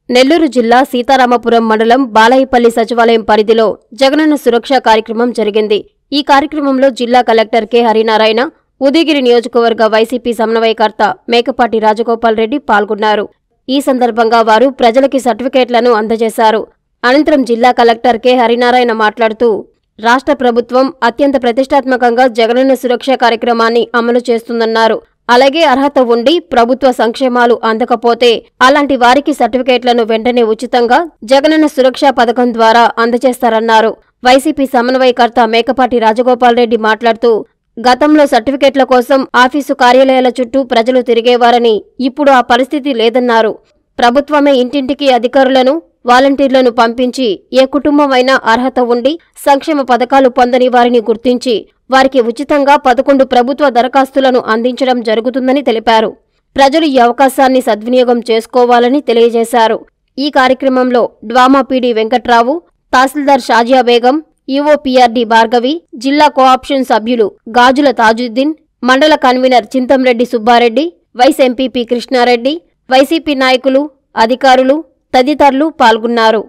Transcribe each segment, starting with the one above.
నెల్లూరు జిల్లా సీతారామపురం మండలం బాలాయిపల్లి సచివాలయం పరిధిలో జగనన్న సురక్ష కార్యక్రమం జరిగింది ఈ కార్యక్రమంలో జిల్లా కలెక్టర్ కె హరినారాయణ ఉదయగిరి నియోజకవర్గ వైసీపీ సమన్వయకర్త మేకపాటి రాజగోపాల్ రెడ్డి పాల్గొన్నారు ఈ సందర్భంగా వారు ప్రజలకి సర్టిఫికేట్లను అందజేశారు అనంతరం జిల్లా కలెక్టర్ కె హరినారాయణ మాట్లాడుతూ రాష్ట్ర ప్రభుత్వం అత్యంత ప్రతిష్టాత్మకంగా జగనన్న సురక్ష కార్యక్రమాన్ని అమలు చేస్తుందన్నారు అలాగే అర్హత ఉండి ప్రభుత్వ సంక్షేమాలు అందకపోతే అలాంటి వారికి సర్టిఫికేట్లను వెంటనే ఉచితంగా జగనన్న సురక్ష పథకం ద్వారా అందజేస్తారన్నారు వైసీపీ సమన్వయకర్త మేకపాటి రాజగోపాల్ రెడ్డి మాట్లాడుతూ గతంలో సర్టిఫికేట్ల కోసం ఆఫీసు కార్యాలయాల చుట్టూ ప్రజలు తిరిగేవారని ఇప్పుడు ఆ పరిస్థితి లేదన్నారు ప్రభుత్వమే ఇంటింటికి అధికారులను వాలంటీర్లను పంపించి ఏ కుటుంబమైనా అర్హత ఉండి సంక్షేమ పథకాలు పొందని వారిని గుర్తించి వారికి ఉచితంగా పదకొండు ప్రభుత్వ దరఖాస్తులను అందించడం జరుగుతుందని తెలిపారు ప్రజలు ఈ అవకాశాన్ని సద్వినియోగం చేసుకోవాలని తెలియజేశారు ఈ కార్యక్రమంలో డ్వామా పీడీ వెంకట్రావు తహసీల్దార్ షాజియా బేగం ఈఓపీఆర్డీ భార్గవి జిల్లా కోఆప్షన్ సభ్యులు గాజుల తాజుద్దీన్ మండల convener Chintamreddy Subbareddy vice MPP Krishnareddy YCP నాయకులు అధికారులు తదితరులు పాల్గొన్నారు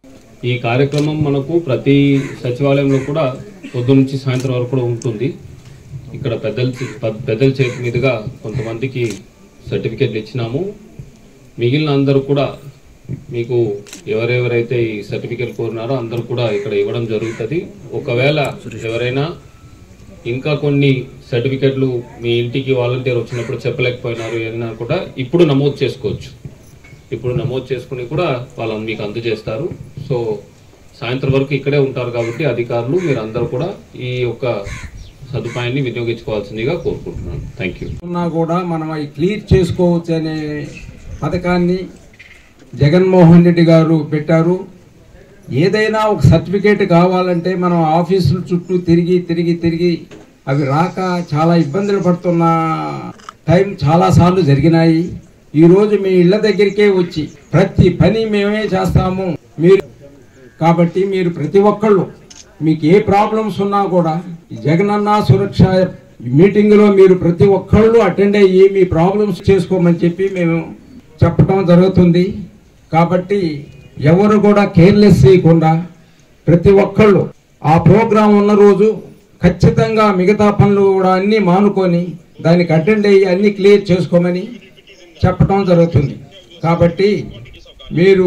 ఈ కార్యక్రమం మనకు ప్రతి సచివాలయంలో కూడా పొద్దు నుంచి సాయంత్రం వరకు కూడా ఉంటుంది ఇక్కడ పెద్దల పె- పెద్దల చేతి మీదుగా కొంతమందికి సర్టిఫికేట్లు ఇచ్చినాము మిగిలిన అందరూ కూడా మీకు ఎవరెవరైతే ఈ సర్టిఫికేట్ కోరినారో అందరూ కూడా ఇక్కడ ఇవ్వడం జరుగుతుంది ఒకవేళ ఎవరైనా ఇంకా కొన్ని సర్టిఫికెట్లు మీ ఇంటికి వాలంటీర్ వచ్చినప్పుడు చెప్పలేకపోయినారు ఏదైనా కూడా ఇప్పుడు నమోదు చేసుకోవచ్చు ఇప్పుడు నమోదు చేసుకుని కూడా వాళ్ళని మీకు అందజేస్తారు సో సాయంత్రం వరకు ఇక్కడే ఉంటారు కాబట్టి అధికారులు మీరు అందరూ కూడా ఈ యొక్క సదుపాయాన్ని వినియోగించుకోవాల్సిందిగా కోరుకుంటున్నాను థ్యాంక్ యూ ఉన్నా కూడా మనం అవి క్లియర్ చేసుకోవచ్చు అనే పథకాన్ని జగన్మోహన్ రెడ్డి గారు పెట్టారు ఏదైనా ఒక సర్టిఫికేట్ కావాలంటే మనం ఆఫీసుల చుట్టూ తిరిగి తిరిగి తిరిగి అవి రాక చాలా ఇబ్బందులు పడుతున్న టైం చాలాసార్లు జరిగినాయి ఈరోజు మీ ఇళ్ళ దగ్గరికే వచ్చి ప్రతి పని మేమే చేస్తాము మీరు కాబట్టి మీరు ప్రతి ఒక్కళ్ళు మీకు ఏ ప్రాబ్లమ్స్ ఉన్నా కూడా ఈ జగనన్న సురక్ష మీటింగ్లో మీరు ప్రతి ఒక్కళ్ళు అటెండ్ అయ్యి మీ ప్రాబ్లమ్స్ చేసుకోమని చెప్పి మేము చెప్పడం జరుగుతుంది కాబట్టి ఎవరు కూడా కేర్లెస్ చేయకుండా ప్రతి ఒక్కళ్ళు ఆ ప్రోగ్రాం ఉన్న రోజు ఖచ్చితంగా మిగతా పనులు కూడా అన్నీ మానుకొని దానికి అటెండ్ అయ్యి అన్నీ క్లియర్ చేసుకోమని చెప్పడం జరుగుతుంది కాబట్టి మీరు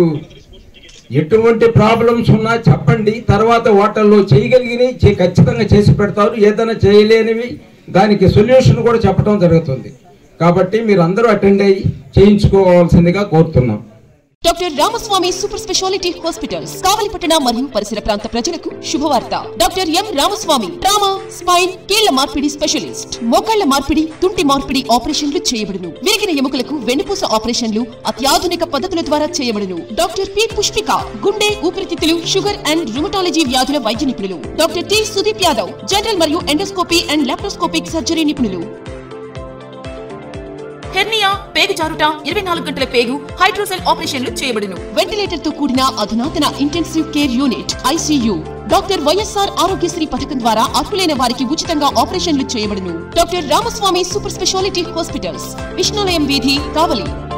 ఎటువంటి ప్రాబ్లమ్స్ ఉన్నా చెప్పండి తర్వాత వాటర్లో చేయగలిగినవి చే- ఖచ్చితంగా చేసి పెడతారు ఏదైనా చేయలేనివి దానికి సొల్యూషన్ కూడా చెప్పడం జరుగుతుంది కాబట్టి మీరు అందరూ అటెండ్ అయ్యి చేయించుకోవాల్సిందిగా కోరుతున్నాం doctor Ramaswamy super speciality hospitals కావలిపట్టణ మరియు పరిసర ప్రాంత ప్రజలకు శుభవార్త doctor M Ramaswamy trauma spine కీళ్ల మార్పిడి స్పెషలిస్ట్ మోకాళ్ల మార్పిడి తుంటి మార్పిడి ఆపరేషన్లు చేయబడును విరిగిన ఎముకలకు వెన్నుపూస ఆపరేషన్లు అత్యాధునిక పద్ధతుల ద్వారా చేయబడును డాక్టర్ పి పుష్పిక గుండె ఊపిరితిత్తులు షుగర్ అండ్ రుమటాలజీ వ్యాధుల వైద్య నిపుణులు doctor T Sudeep Yadav general మరియు ఎండోస్కోపీ అండ్ లాప్రోస్కోపిక్ సర్జరీ నిపుణులు హెర్నియా పేగు జారుట ఇరవై నాలుగు గంటల పేగు హైడ్రోసెల్ ఆపరేషన్లు చేయబడును వెంటిలేటర్ తో కూడిన అధునాతన intensive care unit ICU doctor YSR Aarogyasri పథకం ద్వారా అర్హులైన వారికి ఉచితంగా ఆపరేషన్లు చేయబడును doctor Ramaswamy super speciality hospitals Vishnulayam వీధి కావలి